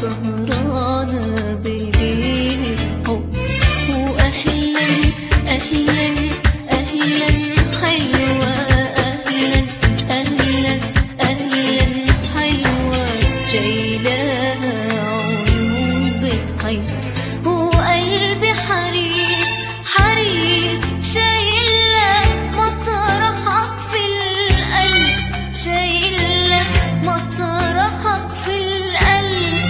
سهرانة بليل الحب وأهلا أهلا أهلا حلوة أهلا أهلا أهلا حلوة شايلاها عيون بتحب وقلبي حريق حريق شايلة مطرحك في القلب شايلة مطرحك في القلب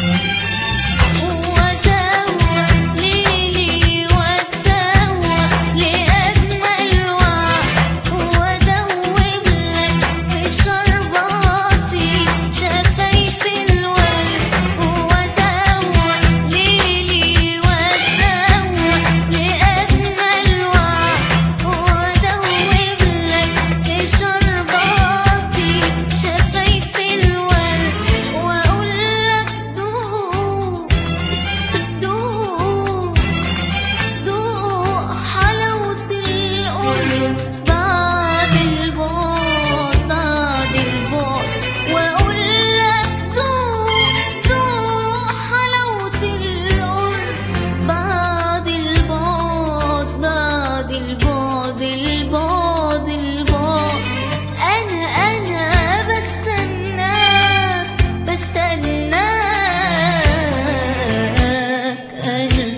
وأزوق ليلي وأتزوق لأجمل وعد وأدوب لك في شرباتي شفايف الورد وأزوق ليلي وأتزوق لأجمل وعد وأدوب لك في شرباتي شفايف الورد وأقول لك دوق دوق دوق حلاوة القرب بعد البعد بعد البعد وأقول لك دوق دوق حلاوة القرب بعد البعد بعد البعد البعد البعد أنا أنا بستناك بستناك أنا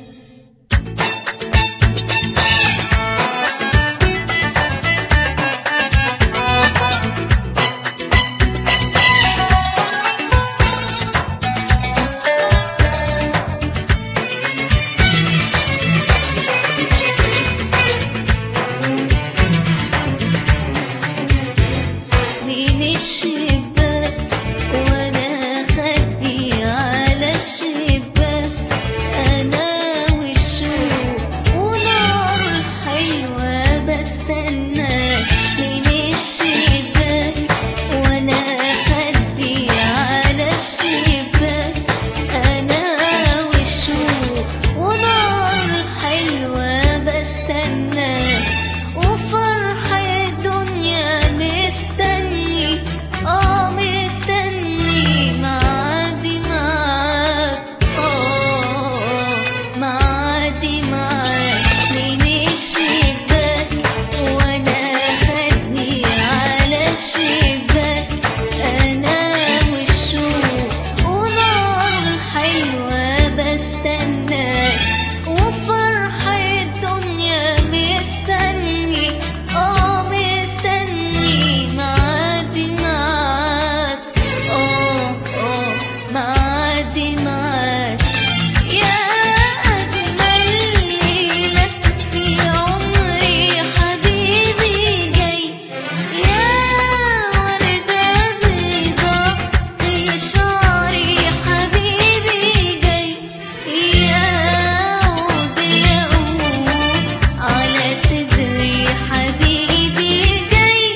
من الشباك وانا خدي على الشباك انا والشوق ونار حلوة بستناك من الشباك وانا خدي على الشباك انا والشوق ونار حلوة بستناك وفرح الدنيا مستني اه مستني معادي معاك اه معادي معاك من الشباك وانا خدني على الشباك انا والشوق ونار حلوة بستناك وفرح الدنيا مستني اه مستني معادي معاك اه اه معادي معاك يا أجمل ليلة في عمري حبيبي جاي يا وردة بيضاء في شعري حبيبي جاي يا عود يقوم على صدري حبيبي جاي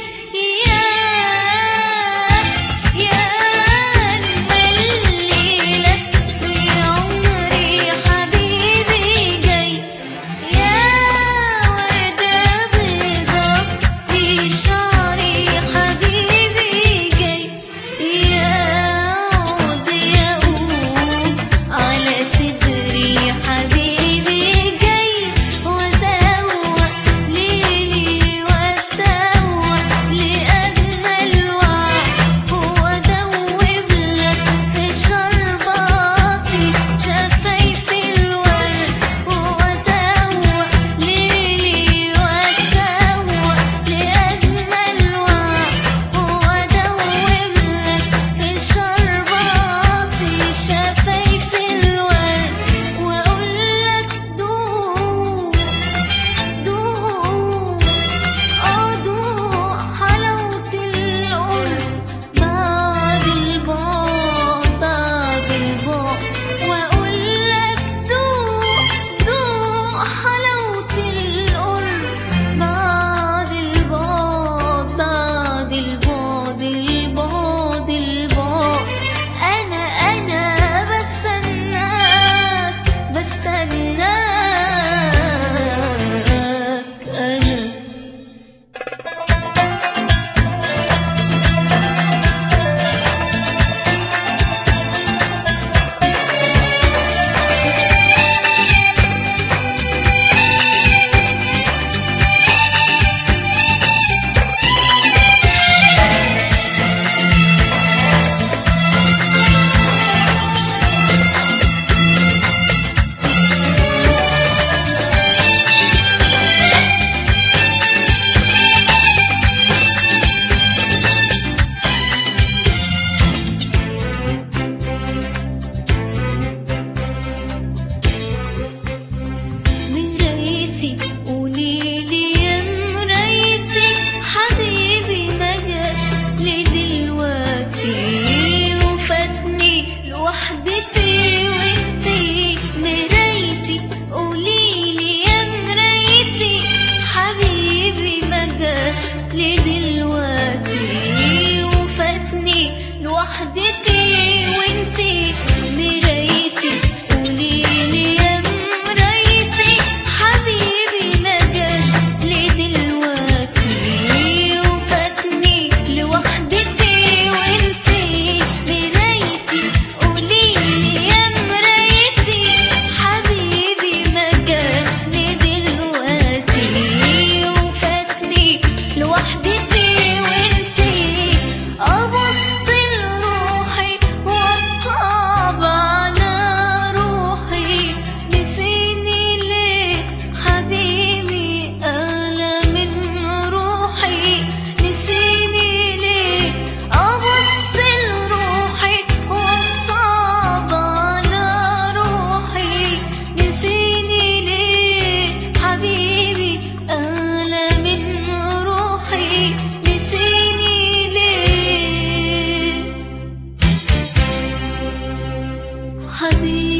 يا يا أجمل ليلة حبيبي